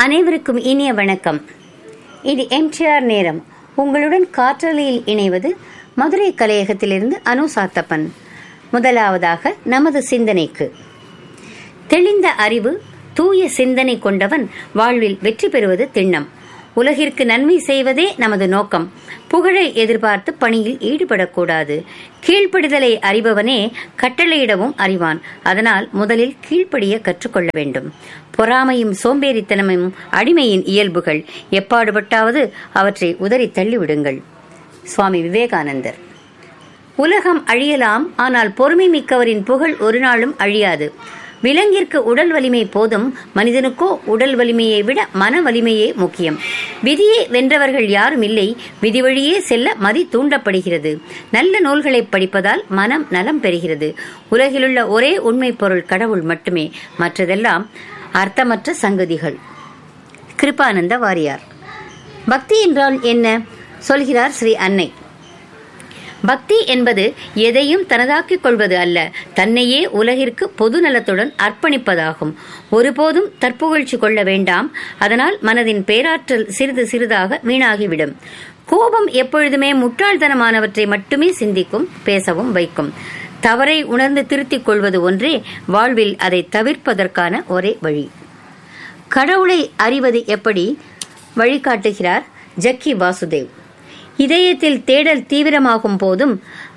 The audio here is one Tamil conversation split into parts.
அனைவருக்கும் இனிய வணக்கம் இது எம்டிஆர் நேரம் உங்களுடன் காற்றலையில் இணைவது மதுரை கலையகத்திலிருந்து அனு சாத்தப்பன் முதலாவதாக நமது சிந்தனைக்கு தெளிந்த அறிவு தூய சிந்தனை கொண்டவன் வாழ்வில் வெற்றி பெறுவது திண்ணம் உலகிற்கு நன்மை செய்வதே நமது நோக்கம் புகழை எதிர்பார்த்து பணியில் ஈடுபடக்கூடாது கீழ்ப்படிதலை அறிபவனே கட்டளையிடவும் அறிவான் அதனால் முதலில் கீழ்ப்படிய கற்றுக்கொள்ள வேண்டும் பொறாமையும் சோம்பேறித்தனமும் அடிமையின் இயல்புகள் எப்பாடுபட்டாவது அவற்றை உதறி தள்ளிவிடுங்கள் சுவாமி விவேகானந்தர் உலகம் அழியலாம் ஆனால் பொறுமை மிக்கவரின் புகழ் ஒரு நாளும் அழியாது விலங்கிற்கு உடல் வலிமை போதும் மனிதனுக்கோ உடல் வலிமையை விட மன வலிமையே முக்கியம் விதியை வென்றவர்கள் யாரும் இல்லை விதி வழியே செல்ல மதி தூண்டப்படுகிறது நல்ல நூல்களை படிப்பதால் மனம் நலம் பெறுகிறது உலகிலுள்ள ஒரே உண்மை பொருள் கடவுள் மட்டுமே மற்றதெல்லாம் அர்த்தமற்ற சங்கதிகள் கிருபானந்த வாரியார் பக்தி என்றால் என்ன சொல்கிறார் ஸ்ரீ அன்னை பக்தி என்பது எதையும் தனதாக்கிக் கொள்வது அல்ல தன்னையே உலகிற்கு பொது நலத்துடன் அர்ப்பணிப்பதாகும் ஒருபோதும் தற்புகழ்ச்சி கொள்ள வேண்டாம் அதனால் மனதின் பேராற்றல் சிறிது சிறிதாக வீணாகிவிடும் கோபம் எப்பொழுதுமே முட்டாள்தனமானவற்றை மட்டுமே சிந்திக்கும் பேசவும் வைக்கும் தவறை உணர்ந்து திருத்திக் கொள்வது ஒன்றே வாழ்வில் அதை தவிர்ப்பதற்கான ஒரே வழி கடவுளை அறிவது எப்படி வழிகாட்டுகிறார் ஜக்கி வாசுதேவ் இதயத்தில் தேடல் தீவிரமாகும் போதும்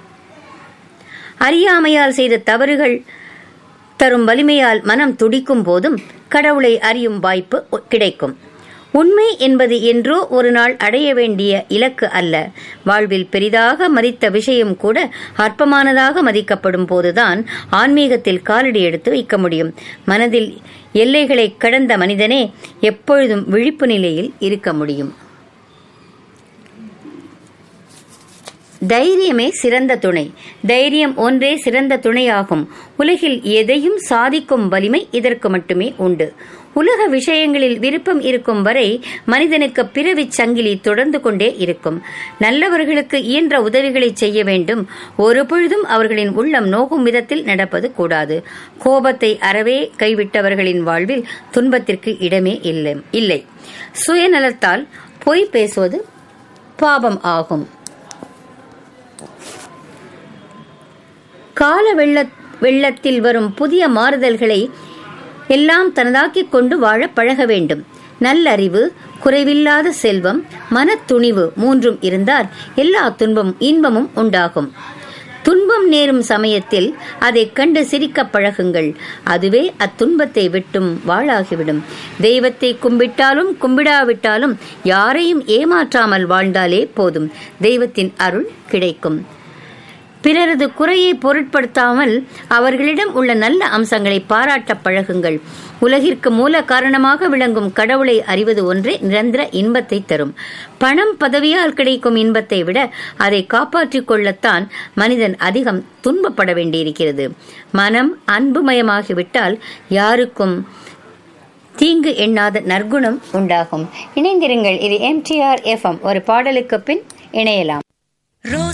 அறியாமையால் செய்த தவறுகள் தரும் வலிமையால் மனம் துடிக்கும் போதும் கடவுளை அறியும் வாய்ப்பு கிடைக்கும் உண்மை என்பது என்றோ ஒரு நாள் அடைய வேண்டிய இலக்கு அல்ல வாழ்வில் பெரிதாக மதித்த விஷயம் கூட அற்பமானதாக மதிக்கப்படும் போதுதான் ஆன்மீகத்தில் காலடி எடுத்து வைக்க முடியும் மனதில் எல்லைகளை கடந்த மனிதனே எப்பொழுதும் விழிப்பு நிலையில் இருக்க முடியும் தைரியமே சிறந்த துணை தைரியம் ஒன்றே சிறந்த துணையாகும் உலகில் எதையும் சாதிக்கும் வலிமை இதற்கு மட்டுமே உண்டு உலக விஷயங்களில் விருப்பம் இருக்கும் வரை மனிதனுக்கு பிறவி சங்கிலி தொடர்ந்து கொண்டே இருக்கும் நல்லவர்களுக்கு இயன்ற உதவிகளை செய்ய வேண்டும் ஒரு பொழுதும் அவர்களின் உள்ளம் நோகும் விதத்தில் நடப்பது கூடாது கோபத்தை அறவே கைவிட்டவர்களின் வாழ்வில் துன்பத்திற்கு இடமே இல்லை இல்லை சுயநலத்தால் பொய் பேசுவது பாவம் ஆகும் கால வெள்ள வெள்ளத்தில் வரும் புதிய மாறுதல்களை எல்லாம் தனதாக்கிக் கொண்டு வாழ பழக வேண்டும் நல்லறிவு குறைவில்லாத செல்வம் மனத்துணிவு மூன்றும் இருந்தால் எல்லா துன்பம் இன்பமும் உண்டாகும் துன்பம் நேரும் சமயத்தில் அதை கண்டு சிரிக்க பழகுங்கள் அதுவே அத்துன்பத்தை விட்டும் வாழாகிவிடும் தெய்வத்தை கும்பிட்டாலும் கும்பிடாவிட்டாலும் யாரையும் ஏமாற்றாமல் வாழ்ந்தாலே போதும் தெய்வத்தின் அருள் கிடைக்கும் பிறரது குறையை பொருட்படுத்தாமல் அவர்களிடம் உள்ள நல்ல அம்சங்களை பாராட்ட பழகுங்கள் உலகிற்கு மூல காரணமாக விளங்கும் கடவுளை அறிவது ஒன்றே நிரந்தர இன்பத்தை தரும் பணம் பதவியால் கிடைக்கும் இன்பத்தை விட அதை காப்பாற்றிக் கொள்ளத்தான் மனிதன் அதிகம் துன்பப்பட வேண்டியிருக்கிறது மனம் அன்புமயமாகிவிட்டால் யாருக்கும் தீங்கு எண்ணாத நற்குணம் உண்டாகும் இணைந்திருங்கள் இது எம்டிஆர் எஃப்எம் ஒரு பாடலுக்கு பின் இணையலாம்